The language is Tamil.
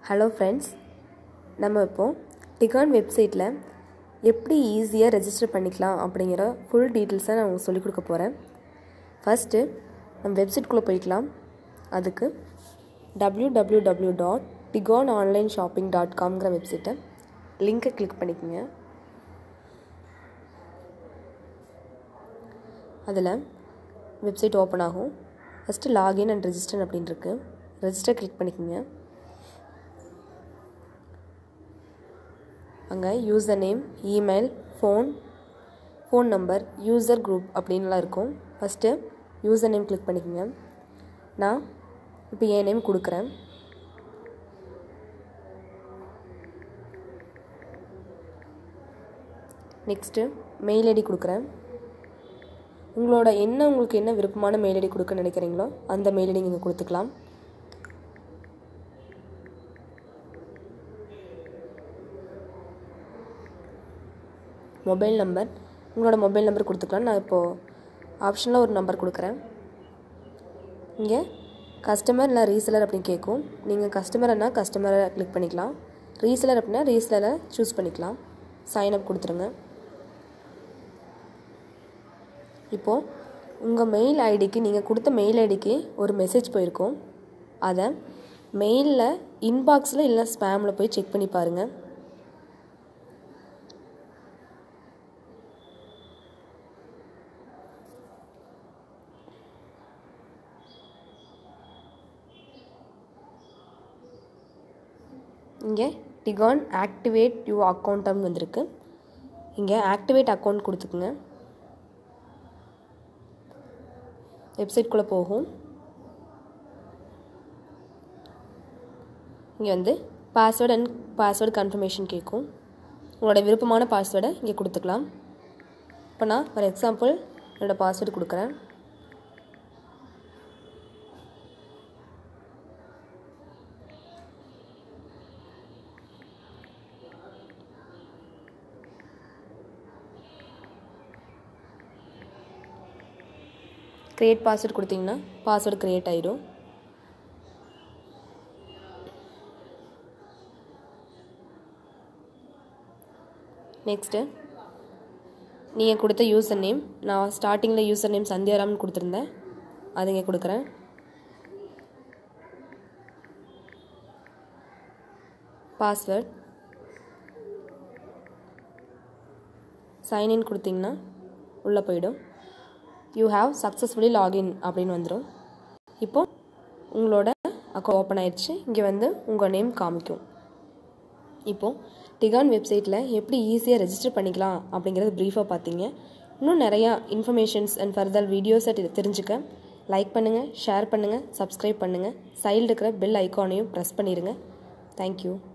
ஹலோ ஃப்ரெண்ட்ஸ் நம்ம இப்போது டிகான் வெப்சைட்டில் எப்படி ஈஸியாக ரெஜிஸ்டர் பண்ணிக்கலாம் அப்படிங்கிற ஃபுல் டீட்டெயில்ஸை நான் உங்களுக்கு சொல்லிக் கொடுக்க போகிறேன் ஃபஸ்ட்டு நம்ம வெப்சைட்குள்ளே போய்க்கலாம் அதுக்கு டபிள்யூ டபிள்யூ டபிள்யூ டாட் டிகான் ஆன்லைன் ஷாப்பிங் டாட் காம்ங்கிற வெப்சைட்டை லிங்க்கை கிளிக் பண்ணிக்கோங்க அதில் வெப்சைட் ஓப்பன் ஆகும் ஃபஸ்ட்டு லாகின் அண்ட் ரெஜிஸ்டர் அப்படின்னு இருக்கு ரெஜிஸ்டர் கிளிக் பண்ணிக்கோங்க அங்கே user name email phone phone number user group அப்படின்லாம் இருக்கும் ஃபஸ்ட்டு யூசர் நேம் கிளிக் பண்ணிக்கோங்க நான் இப்போ என் நேம் கொடுக்குறேன் நெக்ஸ்ட்டு மெயில் ஐடி கொடுக்குறேன் உங்களோட என்ன உங்களுக்கு என்ன விருப்பமான மெயில் ஐடி கொடுக்க நினைக்கிறீங்களோ அந்த மெயில் ஐடி நீங்கள் கொடுத்துக்கலாம் மொபைல் நம்பர் உங்களோட மொபைல் நம்பர் கொடுத்துக்கலாம் நான் இப்போது ஆப்ஷனில் ஒரு நம்பர் கொடுக்குறேன் இங்கே கஸ்டமர் இல்லை ரீசெலர் அப்படின்னு கேட்கும் நீங்கள் கஸ்டமர்னா கஸ்டமரை கிளிக் பண்ணிக்கலாம் ரீசெலர் அப்படின்னா ரீசெலரை சூஸ் பண்ணிக்கலாம் சைன் அப் கொடுத்துருங்க இப்போது உங்கள் மெயில் ஐடிக்கு நீங்கள் கொடுத்த மெயில் ஐடிக்கு ஒரு மெசேஜ் போயிருக்கும் அதை மெயிலில் இன்பாக்ஸில் இல்லை ஸ்பேமில் போய் செக் பண்ணி பாருங்கள் இங்கே டிகான் ஆக்டிவேட் யூ அக்கௌண்ட்னு வந்திருக்கு இங்கே ஆக்டிவேட் அக்கௌண்ட் கொடுத்துக்குங்க வெப்சைட்குள்ளே போகும் இங்கே வந்து பாஸ்வேர்டு அண்ட் பாஸ்வேர்டு கன்ஃபர்மேஷன் கேட்கும் உங்களோட விருப்பமான பாஸ்வேர்டை இங்கே கொடுத்துக்கலாம் இப்போ நான் ஃபார் எக்ஸாம்பிள் என்னோடய பாஸ்வேர்டு கொடுக்குறேன் க்ரியேட் பாஸ்வேர்டு கொடுத்தீங்கன்னா பாஸ்வேர்டு க்ரியேட் ஆயிடும் நெக்ஸ்ட்டு நீங்கள் கொடுத்த யூசர் நேம் நான் ஸ்டார்டிங்கில் யூசர் நேம் சந்தியாராம்னு கொடுத்துருந்தேன் அது இங்கே கொடுக்குறேன் பாஸ்வேர்ட் சைன்இன் கொடுத்தீங்கன்னா உள்ளே போயிடும் யூ ஹாவ் சக்ஸஸ்ஃபுல்லி லாகின் அப்படின்னு வந்துடும் இப்போது உங்களோட அக்கௌண்ட் ஓப்பன் ஆயிடுச்சு இங்கே வந்து உங்கள் நேம் காமிக்கும் இப்போது டிகான் வெப்சைட்டில் எப்படி ஈஸியாக ரெஜிஸ்டர் பண்ணிக்கலாம் அப்படிங்கிறது ப்ரீஃபாக பார்த்தீங்க இன்னும் நிறையா இன்ஃபர்மேஷன்ஸ் அண்ட் ஃபர்தர் வீடியோஸை தெரிஞ்சுக்க லைக் பண்ணுங்கள் ஷேர் பண்ணுங்கள் சப்ஸ்கிரைப் பண்ணுங்கள் சைடில் இருக்கிற பெல் ஐக்கானையும் ப்ரெஸ் பண்ணிடுங்க தேங்க்யூ